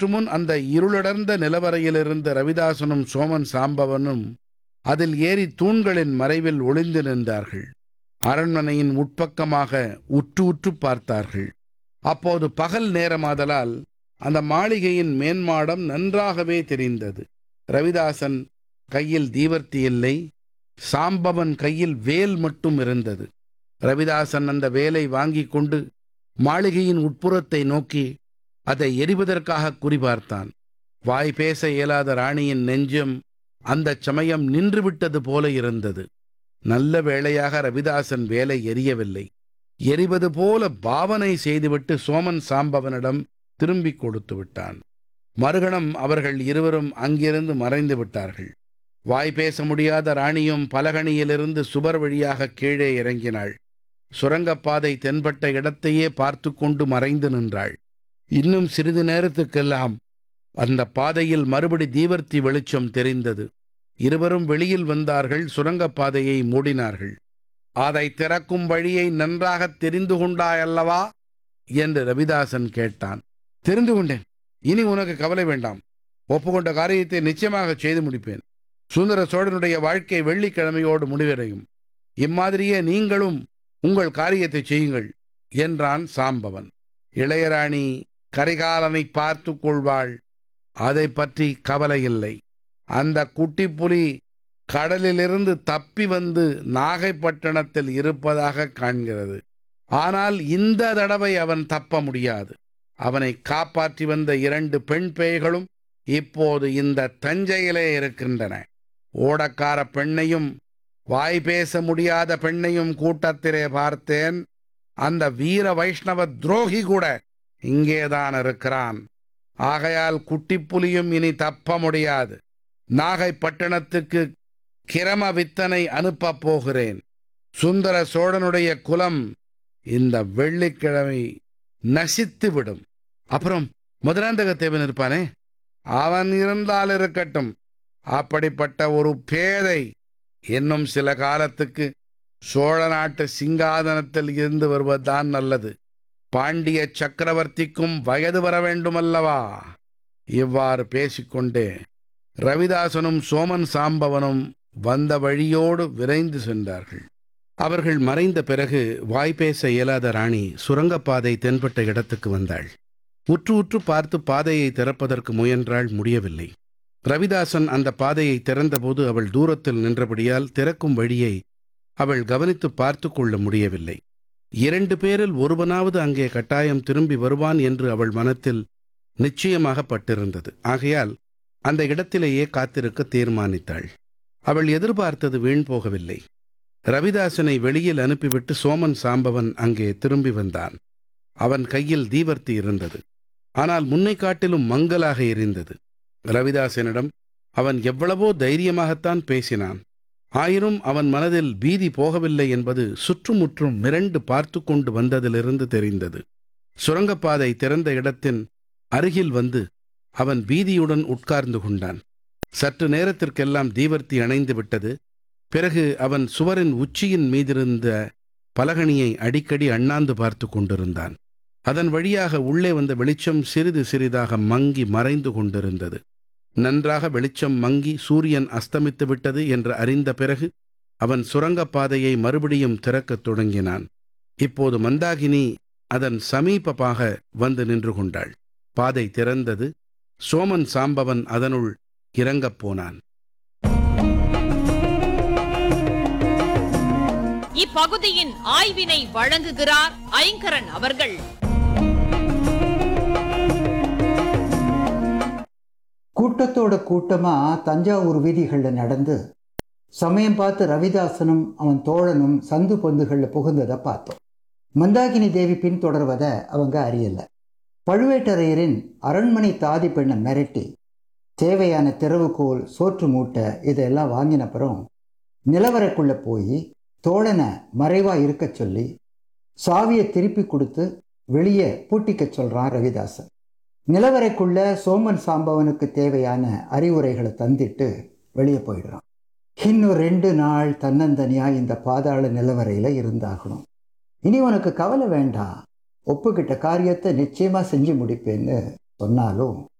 சற்றுமுன் அந்த இருளடர்ந்த நிலவரையிலிருந்த ரவிதாசனும் சோமன் சாம்பவனும் அதில் ஏறி தூண்களின் மறைவில் ஒளிந்து நின்றார்கள் அரண்மனையின் உட்பக்கமாக உற்று உற்று பார்த்தார்கள் அப்போது பகல் நேரமாதலால் அந்த மாளிகையின் மேன்மாடம் நன்றாகவே தெரிந்தது ரவிதாசன் கையில் தீவர்த்தி இல்லை சாம்பவன் கையில் வேல் மட்டும் இருந்தது ரவிதாசன் அந்த வேலை வாங்கிக் கொண்டு மாளிகையின் உட்புறத்தை நோக்கி அதை எரிவதற்காக குறிபார்த்தான் வாய் பேச இயலாத ராணியின் நெஞ்சம் அந்தச் சமயம் நின்றுவிட்டது போல இருந்தது நல்ல வேளையாக ரவிதாசன் வேலை எரியவில்லை எரிவது போல பாவனை செய்துவிட்டு சோமன் சாம்பவனிடம் திரும்பிக் கொடுத்து விட்டான் மறுகணம் அவர்கள் இருவரும் அங்கிருந்து மறைந்து விட்டார்கள் வாய் பேச முடியாத ராணியும் பலகணியிலிருந்து சுவர் வழியாக கீழே இறங்கினாள் சுரங்கப்பாதை தென்பட்ட இடத்தையே பார்த்து கொண்டு மறைந்து நின்றாள் இன்னும் சிறிது நேரத்துக்கெல்லாம் அந்த பாதையில் மறுபடி தீவர்த்தி வெளிச்சம் தெரிந்தது இருவரும் வெளியில் வந்தார்கள் சுரங்கப்பாதையை மூடினார்கள் அதை திறக்கும் வழியை நன்றாகத் தெரிந்து கொண்டாயல்லவா என்று ரவிதாசன் கேட்டான் தெரிந்து கொண்டேன் இனி உனக்கு கவலை வேண்டாம் ஒப்புக்கொண்ட காரியத்தை நிச்சயமாக செய்து முடிப்பேன் சுந்தர சோழனுடைய வாழ்க்கை வெள்ளிக்கிழமையோடு முடிவடையும் இம்மாதிரியே நீங்களும் உங்கள் காரியத்தை செய்யுங்கள் என்றான் சாம்பவன் இளையராணி கரிகாலனை பார்த்து கொள்வாள் அதை பற்றி கவலை இல்லை அந்த குட்டி புலி கடலிலிருந்து தப்பி வந்து நாகைப்பட்டினத்தில் இருப்பதாக காண்கிறது ஆனால் இந்த தடவை அவன் தப்ப முடியாது அவனை காப்பாற்றி வந்த இரண்டு பெண் பேய்களும் இப்போது இந்த தஞ்சையிலே இருக்கின்றன ஓடக்கார பெண்ணையும் வாய் பேச முடியாத பெண்ணையும் கூட்டத்திலே பார்த்தேன் அந்த வீர வைஷ்ணவ துரோகி கூட இங்கேதான் இருக்கிறான் ஆகையால் குட்டிப்புலியும் இனி தப்ப முடியாது நாகைப்பட்டினத்துக்கு கிரம வித்தனை அனுப்பப் போகிறேன் சுந்தர சோழனுடைய குலம் இந்த வெள்ளிக்கிழமை நசித்துவிடும் அப்புறம் மதுராந்தகத்தேவன் இருப்பானே அவன் இருந்தால் இருக்கட்டும் அப்படிப்பட்ட ஒரு பேதை இன்னும் சில காலத்துக்கு சோழ நாட்டு சிங்காதனத்தில் இருந்து வருவதுதான் நல்லது பாண்டிய சக்கரவர்த்திக்கும் வயது வர வேண்டுமல்லவா இவ்வாறு பேசிக்கொண்டே ரவிதாசனும் சோமன் சாம்பவனும் வந்த வழியோடு விரைந்து சென்றார்கள் அவர்கள் மறைந்த பிறகு வாய் பேச இயலாத ராணி சுரங்கப்பாதை தென்பட்ட இடத்துக்கு வந்தாள் உற்று உற்று பார்த்து பாதையை திறப்பதற்கு முயன்றாள் முடியவில்லை ரவிதாசன் அந்த பாதையை திறந்தபோது அவள் தூரத்தில் நின்றபடியால் திறக்கும் வழியை அவள் கவனித்து பார்த்து கொள்ள முடியவில்லை இரண்டு பேரில் ஒருவனாவது அங்கே கட்டாயம் திரும்பி வருவான் என்று அவள் மனத்தில் நிச்சயமாக பட்டிருந்தது ஆகையால் அந்த இடத்திலேயே காத்திருக்க தீர்மானித்தாள் அவள் எதிர்பார்த்தது வீண் போகவில்லை ரவிதாசனை வெளியில் அனுப்பிவிட்டு சோமன் சாம்பவன் அங்கே திரும்பி வந்தான் அவன் கையில் தீவர்த்தி இருந்தது ஆனால் முன்னை காட்டிலும் மங்கலாக எரிந்தது ரவிதாசனிடம் அவன் எவ்வளவோ தைரியமாகத்தான் பேசினான் ஆயினும் அவன் மனதில் பீதி போகவில்லை என்பது சுற்றுமுற்றும் மிரண்டு பார்த்து கொண்டு வந்ததிலிருந்து தெரிந்தது சுரங்கப்பாதை திறந்த இடத்தின் அருகில் வந்து அவன் பீதியுடன் உட்கார்ந்து கொண்டான் சற்று நேரத்திற்கெல்லாம் தீவர்த்தி அணைந்து விட்டது பிறகு அவன் சுவரின் உச்சியின் மீதிருந்த பலகணியை அடிக்கடி அண்ணாந்து பார்த்து கொண்டிருந்தான் அதன் வழியாக உள்ளே வந்த வெளிச்சம் சிறிது சிறிதாக மங்கி மறைந்து கொண்டிருந்தது நன்றாக வெளிச்சம் மங்கி சூரியன் அஸ்தமித்து விட்டது என்று அறிந்த பிறகு அவன் சுரங்கப்பாதையை மறுபடியும் திறக்கத் தொடங்கினான் இப்போது மந்தாகினி அதன் சமீபமாக வந்து நின்று கொண்டாள் பாதை திறந்தது சோமன் சாம்பவன் அதனுள் இறங்கப் போனான் இப்பகுதியின் ஆய்வினை வழங்குகிறார் ஐங்கரன் அவர்கள் கூட்டத்தோட கூட்டமா தஞ்சாவூர் வீதிகளில் நடந்து சமயம் பார்த்து ரவிதாசனும் அவன் தோழனும் சந்து பொந்துகளில் புகுந்ததை பார்த்தோம் மந்தாகினி தேவி பின்தொடர்வதை அவங்க அறியல பழுவேட்டரையரின் அரண்மனை தாதி பெண்ணை மிரட்டி தேவையான திறவுகோல் சோற்று மூட்டை இதெல்லாம் வாங்கினப்புறம் நிலவரைக்குள்ள போய் தோழனை மறைவா இருக்க சொல்லி சாவியை திருப்பி கொடுத்து வெளியே பூட்டிக்க சொல்றான் ரவிதாசன் நிலவரைக்குள்ள சோமன் சாம்பவனுக்கு தேவையான அறிவுரைகளை தந்திட்டு வெளியே போயிடுறான் இன்னும் ரெண்டு நாள் தன்னந்தனியா இந்த பாதாள நிலவரையில இருந்தாகணும் இனி உனக்கு கவலை வேண்டாம் ஒப்புக்கிட்ட காரியத்தை நிச்சயமா செஞ்சு முடிப்பேன்னு சொன்னாலும்